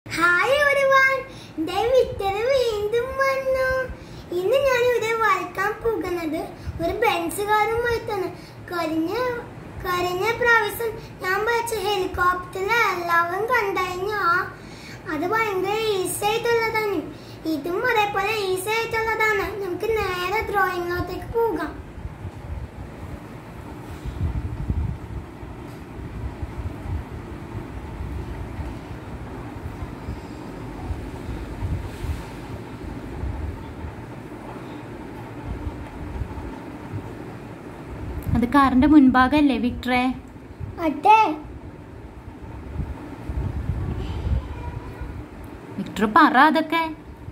hi ഒരുവാൻ വിറ്റത് വീണ്ടും വന്നു ഇന്ന് ഞാൻ ഇവിടെ വരയ്ക്കാൻ പോകുന്നത് ഒരു ബെൻസുകാരുമായിട്ടാണ് കഴിഞ്ഞ കഴിഞ്ഞ പ്രാവശ്യം ഞാൻ വരച്ച ഹെലികോപ്റ്ററിൽ എല്ലാവരും കണ്ടഴിഞ്ഞു അത് ഭയങ്കര ഈസി ആയിട്ടുള്ളതാണ് ഇതും അതേപോലെ ഈസി ആയിട്ടുള്ളതാണ് നമുക്ക് നേരെ ഡ്രോയിങ്ങിലോട്ടേക്ക് പോകാം അത് കാറിന്റെ മുൻഭാഗല്ലേ വിക്ടറെ അതെ വിക്ടർ പറ അതൊക്കെ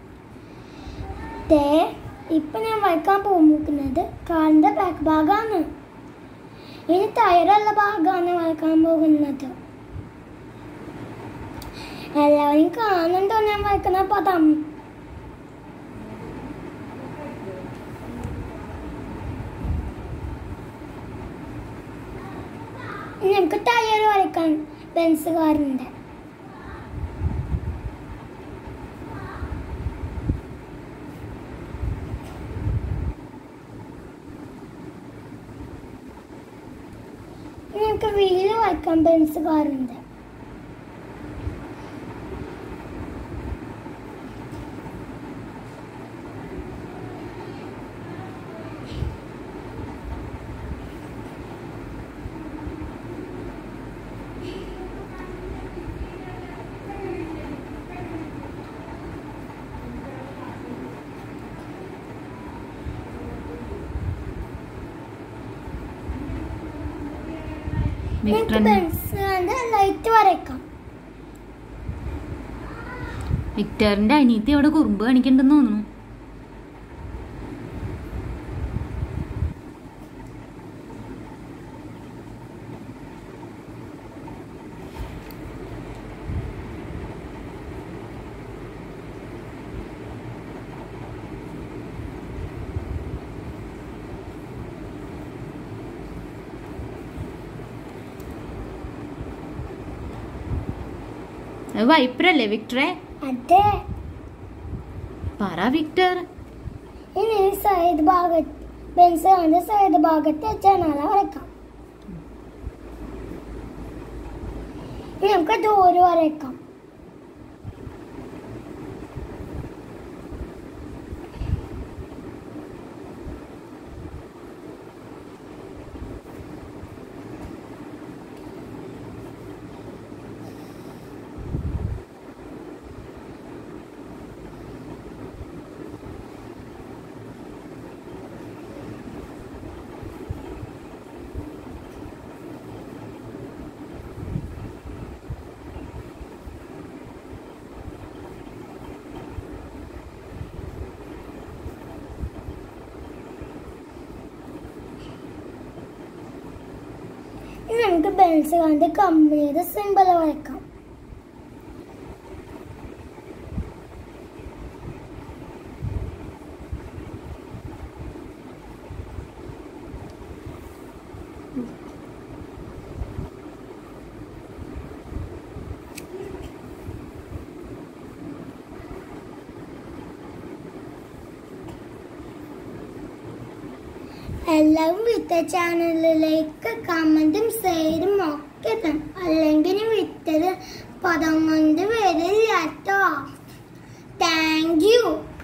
ദേ ഇപ്പൊ ഞാൻ വരയ്ക്കാൻ പോകുന്നത് കാലിന്റെ ബാക്ക് ഭാഗമാണ് ഇനി ടയറുള്ള ഭാഗമാണ് വരയ്ക്കാൻ പോകുന്നത് എല്ലാവരും കാണുന്നുണ്ടോ ഞാൻ വരയ്ക്കുന്ന പദം ഇനി നമുക്ക് ടയർ വരയ്ക്കാൻ ബെൻസ് കാറിന്റെ ഇനി നമുക്ക് വീല് വരയ്ക്കാൻ ബെൻസ് കാറുണ്ട് നമുക്ക് വിക്ടർ ബെൻസിന്റെ ലൈറ്റ് വരയ്ക്കാം വിക്ടറിന്റെ അനിയത്തി അവിടെ കുറുമ്പ് കാണിക്കണ്ടെന്ന് തോന്നുന്നു അത് വൈപ്പറല്ലേ വിക്ടറെ അതെ പറ വിക്ടർ ഇനി സൈഡ് ഭാഗത്ത് ബെൻസിന്റെ സൈഡ് ഭാഗത്ത് ജനാല വരയ്ക്കാം ഇനി നമുക്ക് ഡോറ് വരയ്ക്കാം ഇനി നമുക്ക് ബെൻസിന്റെ കമ്പനിയുടെ സിമ്പിൾ വരയ്ക്കാം എല്ലാവരും വിത്ത ചാനലിലേക്ക് കമന്റും ഷെയറും ഒക്കെ ഇടണം അല്ലെങ്കിൽ വിത്തത് പദം കൊണ്ട് വരില്ല കേട്ടോ താങ്ക് യു